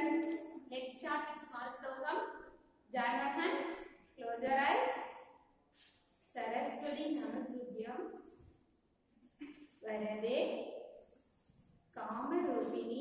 children. Let's start with small slokam. Join your hands. Close your eyes. Saraswati Namastudyam. வரவே காமரூபிணி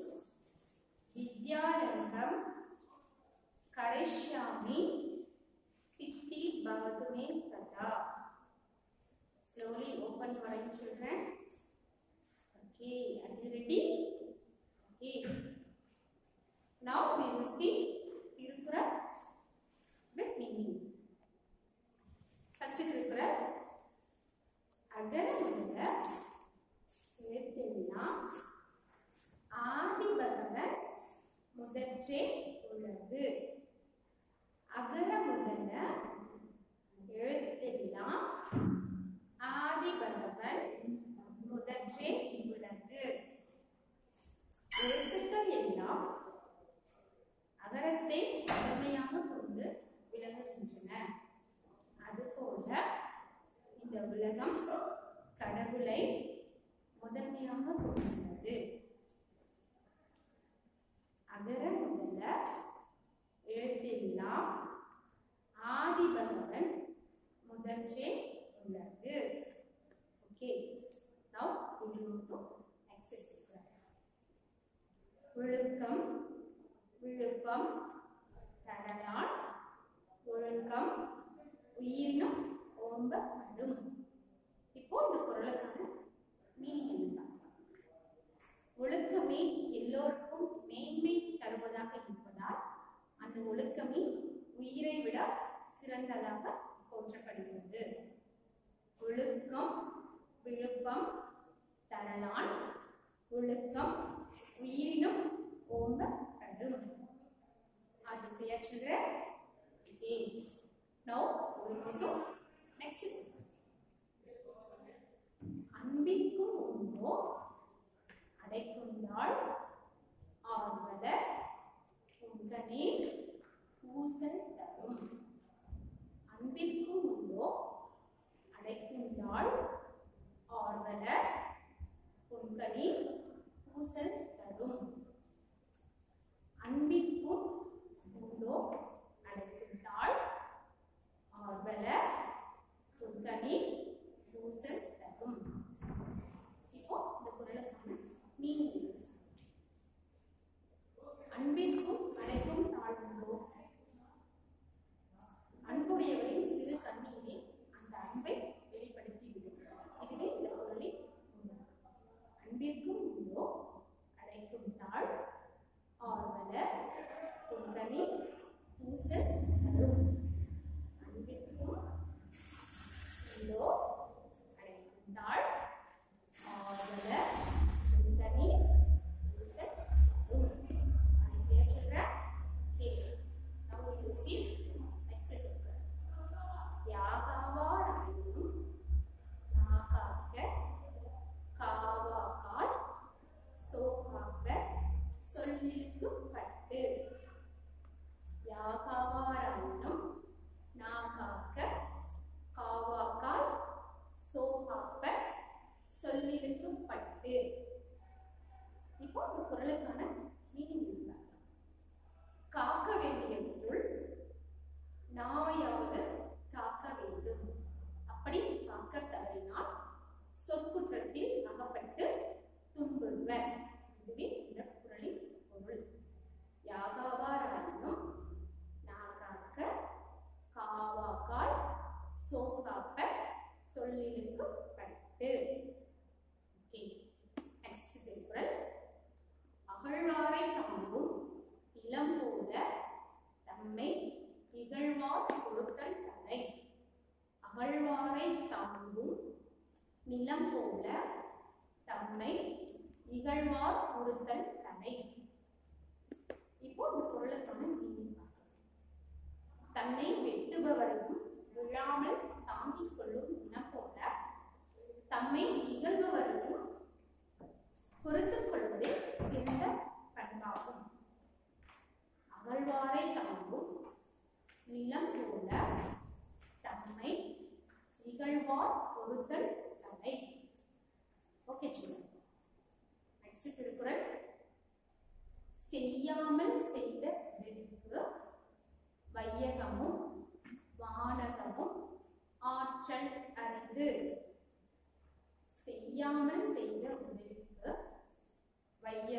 வித்யாரங்கம் கரிஷ்யாமி சித்தி பவதுமே சதா slowly open your eyes children okay are you ready okay now we will see Thirukkural with meaning first Thirukkural அகர முதல எழுத்தெல்லாம் ஆதி பகவன் முதற்றே உள்ளது அகர முதல எழுத்தெல்லாம் ஆதி பகவன் முதற்றே உள்ளது எழுத்துக்கள் எல்லாம் அகரத்தை முதன்மையாக கொண்டு விளங்குகின்றன அதுபோல இந்த உலகம் கடவுளை முதன்மையாக கொண்டுள்ளது அகர முதல எழுத்தெல்லாம் ஆதி பகவன் முதற்றே உள்ளது okay now we will move to next exercise ஒழுக்கம் விழுப்பம் தரலான் ஒழுக்கம் உயிரினும் ஓம்பப்படும் இப்போ இந்த குரலுக்கான மீனிங் என்ன பார்க்கலாம் ஒழுக்கமே எல்லோருக்கும் மேன்மை தருவதாக இருப்பதால் அந்த ஒழுக்கமே உயிரை விட சிறந்ததாக போற்றப்படுகிறது ஒழுக்கம் விழுப்பம் தரலான் ஒழுக்கம் உயிரினும் ஓம்பப்படும் அது பெயர் children okay now we will go to next அன்பிற்கும் உண்டோ அடைக்குந்தாள் ஆர்வலர் உங்கனே பூசல் தரும் அன்பிற்கும் உண்டோ அடைக்குந்தாள் ஆர்வலர் உங்கனே பூசல் தரும் அன்பிற்கும் உண்டோ அடைக்குந்தாள் ஆர்வலர் உங்கனே பூசல் தரும் இப்போ இந்த குரலுக்கான மீனிங் அன்பிற்கும் அடைக்கும் தாழ்வுண்டோ அன்புடையவரின் சிறு கண்ணீரே அந்த அன்பை வெளிப்படுத்திவிடும் இதுவே இந்த குரலின் உண்மை அன்பிற்கும் உண்டோ அடைக்கும் தாழ் ஆர்வலர் பொங்கனி பூசல் தரும் அன்பிற்கும் உண்டோ அடைக்கும் தாழ் ஆர்வலர் பொங்கனி பூசல் தரும் அது பேர் சொல்ற கே now we will see next chapter யாகாவாராயினும் நாகாக்க காவாக்கால் சோகாப்ப சொல்லிருக்கப்பட்டு யாகாவாராயினும் நாகாக்க காவாக்கால் சோகாப்ப சொல்லிருக்கப்பட்டு இப்போ இந்த குரலுக்கான மீனிங் இருந்தாங்க காக்க வேண்டியவற்றுள் நாயாவது காக்க வேண்டும் அப்படி காக்க தவறினால் சொற்குற்றத்தில் அகப்பட்டு துன்புறுவர் இதுவே இந்த குரலின் பொருள் யாகாவாராயினும் நாகாக்க காவாக்கால் சோகாப்ப சொல்லிருக்கப்பட்டு ஓகே நெக்ஸ்ட் திருக்குறள் அகழ்வாரை தாங்கும் இளம் போல தம்மை இகழ்வார் கொடுத்தல் தலை அகழ்வாரை தாங்கும் நிலம் போல தம்மை இகழ்வார் கொடுத்தல் தலை இப்போ இந்த பொருளுக்கான மீனிங் பார்க்கலாம் தன்னை வெட்டுபவரையும் விழாமல் தாங்கிக் கொள்ளும் இனம் போல தம்மை இகழ்பவரையும் பொறுத்துக் கொள்வதே சிறந்த பண்பாகும் அகழ்வாரை தாங்கும் நிலம் போல தம்மை இகழ்வார் பொறுத்தல் தலை ஓகே சில்ட்ரன் நெக்ஸ்ட் திருக்குறள் செய்யாமல்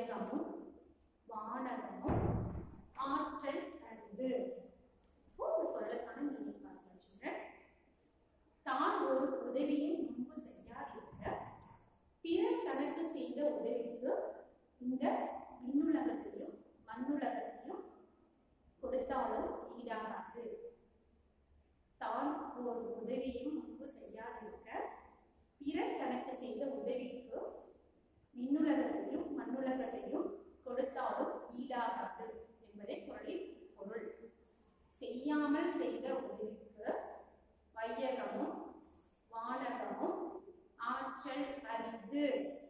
வையகமும் வானகமும் ஆற்றல் அரிது இப்போ ஒரு குரலுக்கான மீனிங் பார்க்கலாம் children. தான் ஒரு உதவியை முன்பு செய்யாதிருக்க பிறர் தனக்கு செய்த உதவிக்கு இந்த விண்ணுலகத்தையும் மண்ணுலகத்தையும் கொடுத்தாலும் ஈடாகாது தான் ஒரு உதவியும் முன்பு செய்யாதிருக்க பிறர் தனக்கு செய்த உதவிக்கு விண்ணுலகத்தையும் மண்ணுலகத்தையும் கொடுத்தாலும் ஈடாகாது என்பதே குரலின் பொருள் செய்யாமல் செய்த உதவிக்கு வையகமும் வானகமும் ஆற்றல் அரிது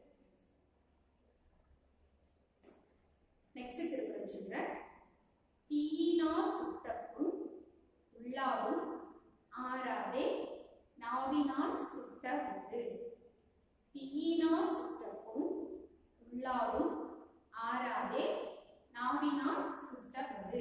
நெக்ஸ்ட் திருக்குறள் சொல்றேன் தீயினால் சுட்டப்புண் உள்ளாவும் ஆறாதே நாவினால் சுட்டவது தீயினால் சுட்டப்புண் உள்ளாவும் ஆறாதே நாவினால் சுட்டவது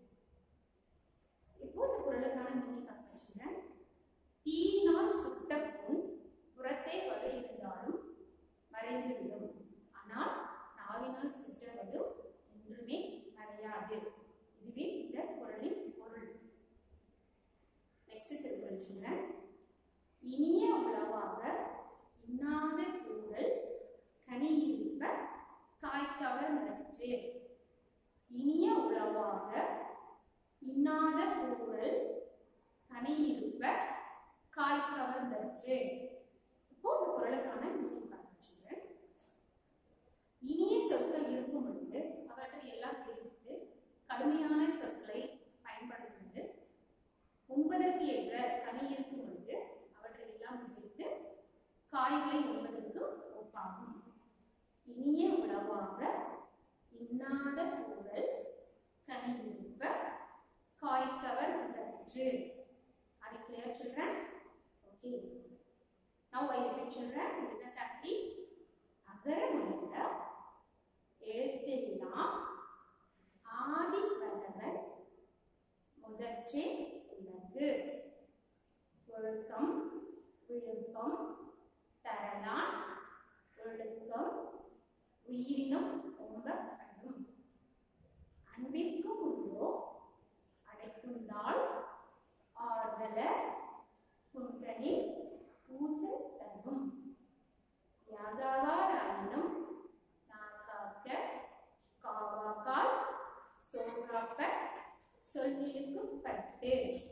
இப்போ இந்த குரலுக்கான மீனிங் பார்த்துச்சுங்க தீயினால் சுட்ட புண் புறத்தே வலு இருந்தாலும் மறைந்துவிடும் ஆனால் நாவினால் சுட்டவது என்றுமே மறையாது இதுவே இந்த குரலின் பொருள் நெக்ஸ்ட் திருக்குறள் சொல்றேன் இனிய உளவாக இன்னாத கூறல் கனியிருப்ப காய்கவர் நற்று இனிய உளவாக இன்னாத கூறல் கனியிருப்ப காய்கவர் நற்று இப்போ இந்த குரலுக்கான மீனிங் பார்த்துச்சுங்க இனிய சொற்கள் இருக்கும் பொழுது அவற்றை எல்லாம் பிரித்து கடுமையான சொற்களை பயன்படுத்துவது உண்பதற்கு ஏற்ற கனி இருக்கும் பொழுது அவற்றை எல்லாம் பிரித்து காய்களை உண்பதற்கு ஒப்பாகும் இனிய உணவாக இன்னாத கூறல் கனியிருப்ப காய்கவர் உடற்று Are you clear children? Okay. Now I repeat children. Listen carefully. அகர முதல எழுத்தெல்லாம் ஆதி பகவன் முதற்றே உலகு ஒழுக்கம் விழுப்பம் தரலான் ஒழுக்கம் உயிரினும் ஒம்பப்படும் அன்பிற்கும் உள்ளோ அடைக்குந்தால் ஆர்வல புன்கனில் பூசல் தரும் யாகாவாராயினும் நாகாக்க காவாக்கால் சோகாப்ப சொல்லிழுக்கும் பட்டு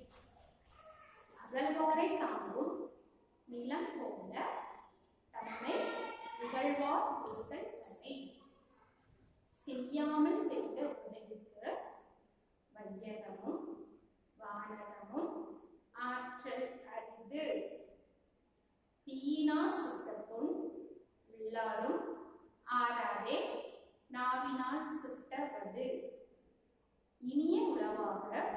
அகழ்வாரை தாங்கும் நிலம் போல தம்மை இகழ்வார் ஒருத்தல் தன்னை செய்யாமல் செய்த உதவிக்கு வையகமும் வானகமும் ஆற்றல் அரிது தீனா சுட்ட பொன் உள்ளாலும் ஆறாதே நாவினால் சுட்டவது இனிய உளவாக